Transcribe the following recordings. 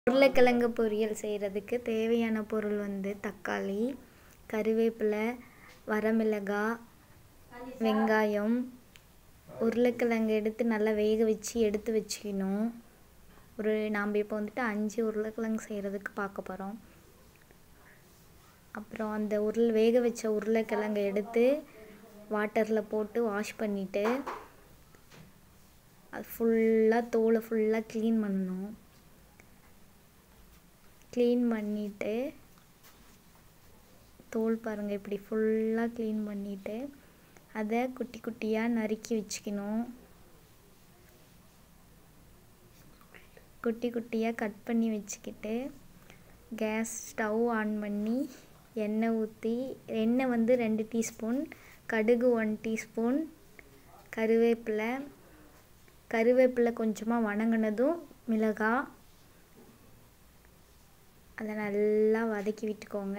உருளைக்கிழங்கு பொரியல் செய்கிறதுக்கு தேவையான பொருள் வந்து தக்காளி கருவேப்பிலை வரமிளகாய் வெங்காயம் உருளைக்கிழங்கு எடுத்து நல்லா வேக வச்சு எடுத்து வச்சுக்கணும் ஒரு நாம் இப்போ வந்துட்டு அஞ்சு உருளைக்கிழங்கு செய்கிறதுக்கு பார்க்க போகிறோம் அப்புறம் அந்த உருள் வேக வச்ச உருளைக்கிழங்கை எடுத்து வாட்டரில் போட்டு வாஷ் பண்ணிவிட்டு அது ஃபுல்லாக தோலை ஃபுல்லாக க்ளீன் பண்ணணும் க்ளீன் பண்ணிவிட்டு தோல் பாருங்கள் இப்படி ஃபுல்லாக க்ளீன் பண்ணிவிட்டு அதை குட்டி குட்டியாக நறுக்கி வச்சுக்கணும் குட்டி குட்டியாக கட் பண்ணி வச்சுக்கிட்டு கேஸ் ஸ்டவ் ஆன் பண்ணி எண்ணெய் ஊற்றி எண்ணெய் வந்து ரெண்டு டீஸ்பூன் கடுகு ஒன் டீஸ்பூன் கருவேப்பிலை கருவேப்பிலை கொஞ்சமாக வணங்கினதும் மிளகாய் அதை நல்லா வதக்கி விட்டுக்கோங்க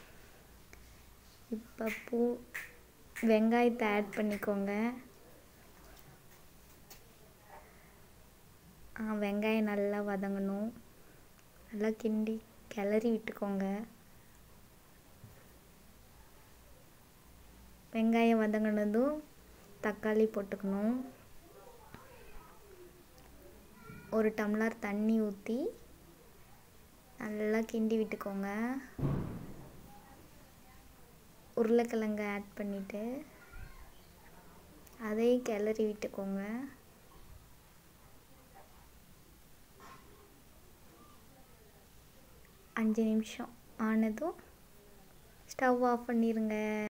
இப்போ பூ வெங்காயத்தை ஆட் பண்ணிக்கோங்க வெங்காயம் நல்லா வதங்கணும் நல்லா கிண்டி கிளறி விட்டுக்கோங்க வெங்காயம் வதங்கினதும் தக்காளி போட்டுக்கணும் ஒரு டம்ளர் தண்ணி ஊற்றி நல்லா கிண்டி விட்டுக்கோங்க உருளைக்கிழங்க ஆட் பண்ணிவிட்டு அதையும் கிளறி விட்டுக்கோங்க அஞ்சு நிமிஷம் ஆனதும் ஸ்டவ் ஆஃப் பண்ணிடுங்க